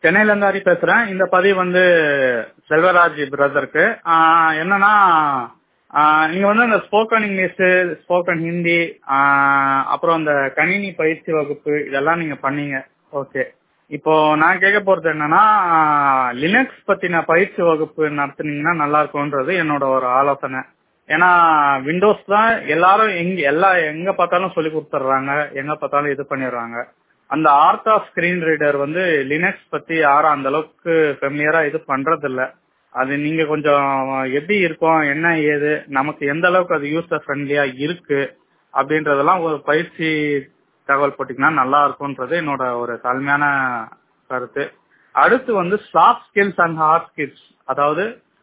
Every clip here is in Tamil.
சென்னையில இருந்து ஹரி பேசுறேன் இந்த பதிவு வந்து செல்வராஜ் பிரதருக்கு ஆஹ் என்னன்னா ஆஹ் நீங்க வந்து இந்த ஸ்போக்கன் இங்கிலீஷ் ஸ்போக்கன் ஹிந்தி ஆஹ் அப்புறம் இந்த கணினி பயிற்சி வகுப்பு இதெல்லாம் நீங்க பண்ணீங்க ஓகே இப்போ நான் கேட்க போறது என்னன்னா லினக்ஸ் பத்தின பயிற்சி வகுப்பு நடத்துனீங்கன்னா நல்லா இருக்கும்ன்றது என்னோட ஒரு ஆலோசனை ஏன்னா விண்டோஸ் தான் எல்லாரும் எங்க எல்லா எங்க பார்த்தாலும் சொல்லி கொடுத்துட்றாங்க எங்க பார்த்தாலும் இது பண்ணிடுறாங்க அந்த ஆர்த்தா ஸ்கிரீன் ரீடர் வந்து லினக்ஸ் பத்தி யாரும் அந்த அளவுக்கு ஃபெமிலியரா இது பண்றது இல்ல அது நீங்க கொஞ்சம் எப்படி இருக்கும் என்ன ஏது நமக்கு எந்த அளவுக்கு அது யூசர் ஃப்ரெண்ட்லியா இருக்கு அப்படின்றதெல்லாம் ஒரு பயிற்சி தகவல் போட்டீங்கன்னா நல்லா இருக்கும்ன்றது என்னோட ஒரு தாழ்மையான கருத்து அடுத்து வந்து soft skills and hard skills அதாவது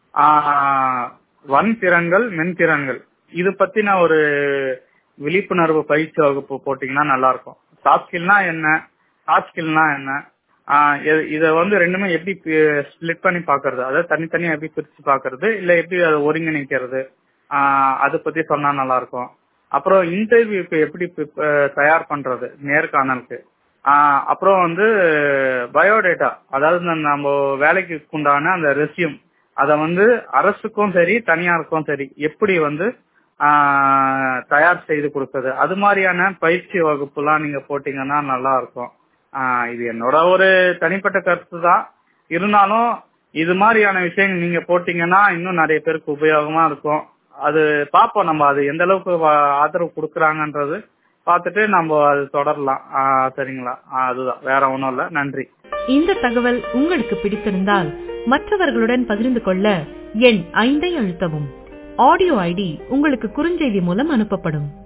வன் திறன்கள் மென்திறன்கள் இது பத்தின ஒரு விழிப்புணர்வு பயிற்சி வகுப்பு போட்டீங்கன்னா நல்லா இருக்கும் சாஃப்ட் ஸ்கில்னா என்ன ஹார்ட் ஸ்கில்னா என்ன இத வந்து ரெண்டுமே எப்படி ஸ்பிளிட் பண்ணி பாக்குறது அதாவது தனித்தனியா எப்படி பிரிச்சு பாக்குறது இல்ல எப்படி அதை ஒருங்கிணைக்கிறது அதை பத்தி சொன்னா நல்லா இருக்கும் அப்புறம் இன்டர்வியூக்கு எப்படி தயார் பண்றது நேர்காணலுக்கு அப்புறம் வந்து பயோடேட்டா அதாவது நம்ம வேலைக்கு உண்டான அந்த ரெசியூம் அதை வந்து அரசுக்கும் சரி தனியாருக்கும் சரி எப்படி வந்து தயார் செய்து கொடுக்குறது அது மாதிரியான பயிற்சி வகுப்புலாம் நீங்க போட்டீங்கன்னா நல்லா இருக்கும் இது என்னோட ஒரு தனிப்பட்ட கருத்து தான் இருந்தாலும் இது மாதிரியான விஷயங்கள் நீங்க போட்டீங்கன்னா இன்னும் நிறைய பேருக்கு உபயோகமா இருக்கும் அது பார்ப்போம் நம்ம அது எந்த அளவுக்கு ஆதரவு கொடுக்குறாங்கன்றது பார்த்துட்டு நம்ம அது தொடரலாம் சரிங்களா அதுதான் வேற ஒன்றும் இல்லை நன்றி இந்த தகவல் உங்களுக்கு பிடித்திருந்தால் மற்றவர்களுடன் பகிர்ந்து கொள்ள எண் ஐந்தை அழுத்தவும் ஆடியோ ஐடி உங்களுக்கு குறுஞ்செய்தி மூலம் அனுப்பப்படும்